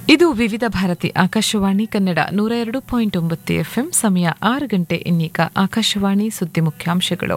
ಇದು ವಿವಿಧ ಭಾರತಿ ಆಕಾಶವಾಣಿ ಕನ್ನಡ ನೂರ ಎರಡು ಪಾಯಿಂಟ್ ಒಂಬತ್ತು ಎಫ್ಎಂ ಸಮಯ ಆರು ಗಂಟೆ ಇನ್ನೀಗ ಆಕಾಶವಾಣಿ ಸುದ್ದಿ ಮುಖ್ಯಾಂಶಗಳು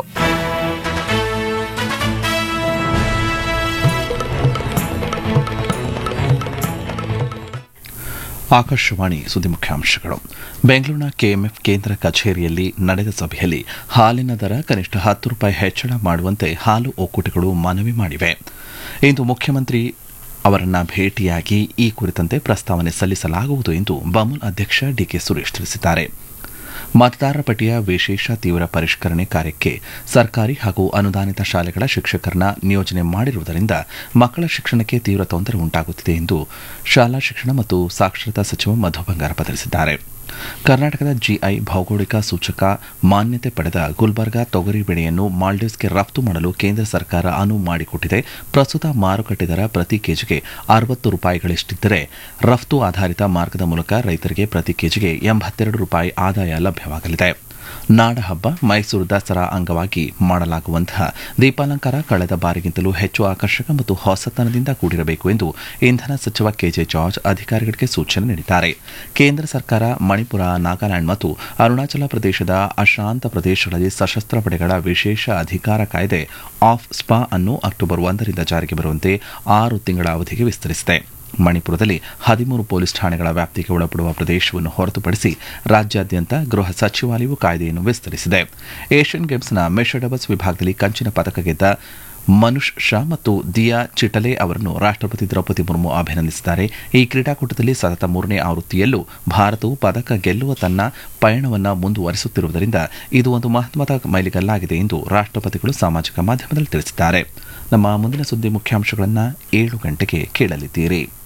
ಆಕಾಶವಾಣಿ ಸುದ್ದಿ ಮುಖ್ಯಾಂಶಗಳು ಬೆಂಗಳೂರಿನ ಕೆಎಂಎಫ್ ಕೇಂದ್ರ ಕಚೇರಿಯಲ್ಲಿ ನಡೆದ ಸಭೆಯಲ್ಲಿ ಹಾಲಿನ ದರ ಕನಿಷ್ಠ ಹತ್ತು ರೂಪಾಯಿ ಹೆಚ್ಚಳ ಮಾಡುವಂತೆ ಹಾಲು ಒಕ್ಕೂಟಗಳು ಮನವಿ ಮಾಡಿವೆ ಇಂದು ಮುಖ್ಯಮಂತ್ರಿ ಅವರನ್ನ ಭೇಟಿಯಾಗಿ ಈ ಕುರಿತಂತೆ ಪ್ರಸ್ತಾವನೆ ಸಲ್ಲಿಸಲಾಗುವುದು ಎಂದು ಬಮೂಲ್ ಅಧ್ಯಕ್ಷ ಡಿಕೆ ಸುರೇಶ್ ತಿಳಿಸಿದ್ದಾರೆ ಮತದಾರರ ಪಟ್ಟಿಯ ವಿಶೇಷ ತೀವ್ರ ಪರಿಷ್ಕರಣೆ ಕಾರ್ಯಕ್ಕೆ ಸರ್ಕಾರಿ ಹಾಗೂ ಅನುದಾನಿತ ಶಾಲೆಗಳ ಶಿಕ್ಷಕರನ್ನ ನಿಯೋಜನೆ ಮಾಡಿರುವುದರಿಂದ ಮಕ್ಕಳ ಶಿಕ್ಷಣಕ್ಕೆ ತೀವ್ರ ತೊಂದರೆ ಉಂಟಾಗುತ್ತಿದೆ ಎಂದು ಶಾಲಾ ಶಿಕ್ಷಣ ಮತ್ತು ಸಾಕ್ಷರತಾ ಸಚಿವ ಮಧು ಬಂಗಾರಪ್ಪ ತಿಳಿಸಿದ್ದಾರೆ ಕರ್ನಾಟಕದ ಜಿಐ ಭೌಗೋಳಿಕ ಸೂಚಕ ಮಾನ್ಯತೆ ಪಡೆದ ಗುಲ್ಬರ್ಗಾ ತೊಗರಿ ಬೆಳೆಯನ್ನು ಮಾಲ್ಡೀವ್ಸ್ಗೆ ರಫ್ತು ಮಾಡಲು ಕೇಂದ್ರ ಸರ್ಕಾರ ಅನುವು ಮಾಡಿಕೊಟ್ಟಿದೆ ಪ್ರಸ್ತುತ ಮಾರುಕಟ್ಟೆ ದರ ಪ್ರತಿ ಕೆಜಿಗೆ ಅರವತ್ತು ರೂಪಾಯಿಗಳಷ್ಟಿದ್ದರೆ ರಫ್ತು ಆಧಾರಿತ ಮಾರ್ಗದ ಮೂಲಕ ರೈತರಿಗೆ ಪ್ರತಿ ಕೆಜಿಗೆ ಎಂಬತ್ತೆರಡು ರೂಪಾಯಿ ಆದಾಯ ಲಭ್ಯವಾಗಲಿದೆ ನಾಡಹಬ್ಬ ಮೈಸೂರು ದಸರಾ ಅಂಗವಾಗಿ ಮಾಡಲಾಗುವಂತಹ ದೀಪಾಲಂಕಾರ ಕಳೆದ ಬಾರಿಗಿಂತಲೂ ಹೆಚ್ಚು ಆಕರ್ಷಕ ಮತ್ತು ಹೊಸತನದಿಂದ ಕೂಡಿರಬೇಕು ಎಂದು ಇಂಧನ ಸಚಿವ ಕೆಜೆ ಜಾರ್ಜ್ ಅಧಿಕಾರಿಗಳಿಗೆ ಸೂಚನೆ ನೀಡಿದ್ದಾರೆ ಕೇಂದ್ರ ಸರ್ಕಾರ ಮಣಿಪುರ ನಾಗಾಲ್ಯಾಂಡ್ ಮತ್ತು ಅರುಣಾಚಲ ಪ್ರದೇಶದ ಅಶಾಂತ ಪ್ರದೇಶಗಳಲ್ಲಿ ಸಶಸ್ತ್ರ ಪಡೆಗಳ ವಿಶೇಷ ಅಧಿಕಾರ ಕಾಯ್ದೆ ಆಫ್ ಸ್ಪಾ ಅನ್ನು ಅಕ್ಟೋಬರ್ ಒಂದರಿಂದ ಜಾರಿಗೆ ಬರುವಂತೆ ಆರು ತಿಂಗಳ ಅವಧಿಗೆ ವಿಸ್ತರಿಸಿದೆ ಮಣಿಪುರದಲ್ಲಿ ಹದಿಮೂರು ಪೊಲೀಸ್ ಠಾಣೆಗಳ ವ್ಯಾಪ್ತಿಗೆ ಒಳಪಡುವ ಪ್ರದೇಶವನ್ನು ಹೊರತುಪಡಿಸಿ ರಾಜ್ಯಾದ್ಯಂತ ಗೃಹ ಸಚಿವಾಲಯವು ಕಾಯ್ದೆಯನ್ನು ವಿಸ್ತರಿಸಿದೆ ಏಷ್ಯನ್ ಗೇಮ್ಸ್ನ ಮಿಶ್ರ ಡಬಲ್ಸ್ ವಿಭಾಗದಲ್ಲಿ ಕಂಚಿನ ಪದಕ ಗೆದ್ದ ಮನುಷ್ ಶಾ ಮತ್ತು ದಿಯಾ ಚಿಟಲೆ ಅವರನ್ನು ರಾಷ್ಟ್ರಪತಿ ದ್ರೌಪದಿ ಮುರ್ಮು ಅಭಿನಂದಿಸಿದ್ದಾರೆ ಈ ಕ್ರೀಡಾಕೂಟದಲ್ಲಿ ಸತತ ಮೂರನೇ ಆವೃತ್ತಿಯಲ್ಲೂ ಭಾರತವು ಪದಕ ಗೆಲ್ಲುವ ತನ್ನ ಪಯಣವನ್ನು ಮುಂದುವರಿಸುತ್ತಿರುವುದರಿಂದ ಇದು ಒಂದು ಮಹತ್ವದ ಮೈಲಿಗಲ್ಲಾಗಿದೆ ಎಂದು ರಾಷ್ಟ್ರಪತಿಗಳು ಸಾಮಾಜಿಕ ಮಾಧ್ಯಮದಲ್ಲಿ ತಿಳಿಸಿದ್ದಾರೆ ನಮ್ಮ ಮುಂದಿನ ಸುದ್ದಿ ಮುಖ್ಯಾಂಶಗಳನ್ನು ಏಳು ಗಂಟೆಗೆ ಕೇಳಲಿದ್ದೀರಿ